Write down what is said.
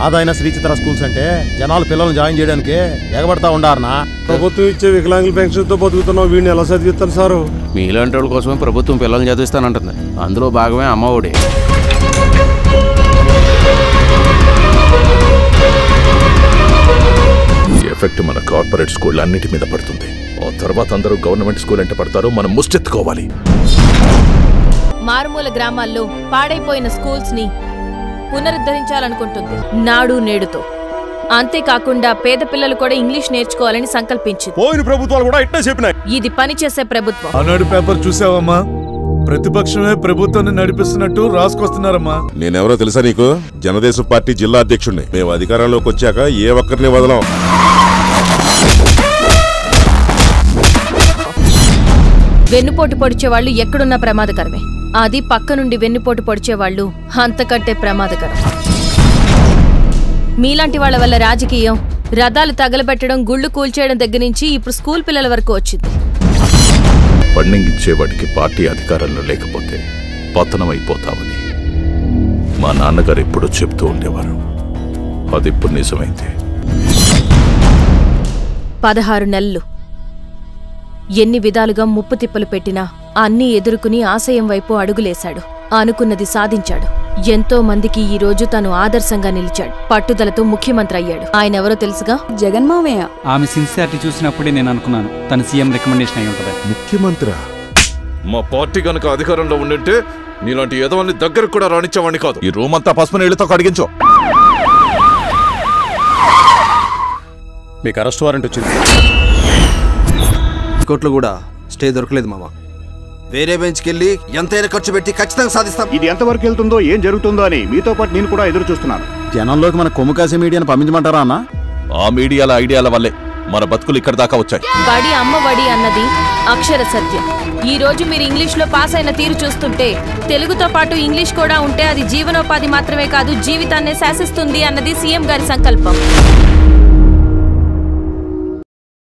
మాదైన శ్రీచిత్ర schools అంటే జనాలు పిల్లల్ని జాయిన్ చేయడానికి ఎగబడతా ఉండారనా ప్రభుత్వం ఇచ్చే వికలాంగుల పెన్షన్ తో బతుకుతున్నాం వీడిని ఎలా చదివిస్తాను సారు మీలాంటి వాళ్ళ కోసమే ప్రభుత్వం పిల్లల్ని చదివిస్తానంటుంది అందులో భాగమే అమ్మఒడి ఈ ఎఫెక్ట్ మన కార్పొరేట్ స్కూల్ అన్నిటి మీద పడుతుంది ఆ తర్వాత అందరూ గవర్నమెంట్ స్కూల్ అంటే పడతారో మనం ముష్టెత్తుకోవాలి మారుమూల గ్రామాల్లో పాడైపోయిన స్కూల్స్ ని పునరుద్ధరించాలనుకుంటుంది నాడు నేడుతో అంతేకాకుండా పేద పిల్లలు కూడా ఇంగ్లీష్ నేర్చుకోవాలని సంకల్పించింది పోయిన ప్రభుత్వాలు కూడా ఇట్టే చెప్పినాయి ఇది పనిచేసే ప్రభుత్వం ఆనాడు పేపర్ చూసావమ్మా ప్రతిపక్షమే ప్రభుత్వాన్ని నడిపిస్తున్నట్టు రాసుకొస్తున్నారమ్మా నేనెవరో తెలుసా నీకు జనదేశం పార్టీ జిల్లా అధ్యక్షుడిని మేము అధికారంలోకి వచ్చాక ఏ ఒక్కరిని వదలం వెన్నుపోటు పొడిచేవాళ్ళు ఎక్కడున్నా ప్రమాదకరమే అది పక్క నుండి వెన్నుపోటు పొడిచేవాళ్ళు అంతకంటే ప్రమాదకరం మీలాంటి వాళ్ళ వల్ల రాజకీయం రథాలు తగలబెట్టడం గుళ్ళు కూల్చేయడం దగ్గర నుంచి ఇప్పుడు స్కూల్ పిల్లల వరకు వచ్చింది ఫండింగ్ ఇచ్చేవాడికి పార్టీ అధికారంలో లేకపోతే పతనం అయిపోతామని మా నాన్నగారు ఎప్పుడూ చెప్తూ ఉండేవారు అది ఇప్పుడు నిజమైంది పదహారు నెలలు ఎన్ని విధాలుగా ముప్పు తిప్పలు పెట్టినా అన్నీ ఎదుర్కొని ఆశయం వైపు అడుగులేశాడు అనుకున్నది సాధించాడు ఎంతో మందికి ఈ రోజు తను ఆదర్శంగా నిలిచాడు పట్టుదలతో ముఖ్యమంత్రి అయ్యాడు ఆయన ఎవరో తెలుసుగా జగన్మావయ్య ఆమె సిన్సియారిటీ చూసినప్పుడే నేను అనుకున్నాను తన సీఎం రికమెండేషన్ అయి ఉంటుంది ముఖ్యమంత్రి మా పార్టీ గనక అధికారంలో ఉండింటే నీలాంటి ఎదవల్ని దగ్గరకు కూడా రానిచ్చేవాడిని కాదు ఈ రూమ్ అంతా పసుపు నీళ్లతో కడిగించు మీకు అరెస్ట్ వారెంట్ వచ్చింది కోర్టులో కూడా స్టే దొరకలేదు మామ వేరే బెంచ్కి వెళ్ళి ఎంతైనా ఖర్చు పెట్టి ఖచ్చితంగా సాధిస్తాం ఇది ఎంతవరకు వెళ్తుందో ఏం జరుగుతుందో అని మీతో పాటు నేను కూడా ఎదురు చూస్తున్నాను జనంలోకి మన కొమ్ము కాసే మీడియాని పంపించమంటారా అన్న ఆ మీడియాల ఐడియాల వల్లే మన బతుకులు ఇక్కడ దాకా వచ్చాయి బడి అమ్మ బడి అన్నది అక్షర సత్యం ఈ రోజు మీరు ఇంగ్లీష్ లో పాస్ అయిన తీరు చూస్తుంటే తెలుగుతో పాటు ఇంగ్లీష్ కూడా ఉంటే అది జీవనోపాధి మాత్రమే కాదు జీవితాన్నే శాసిస్తుంది అన్నది సీఎం గారి సంకల్పం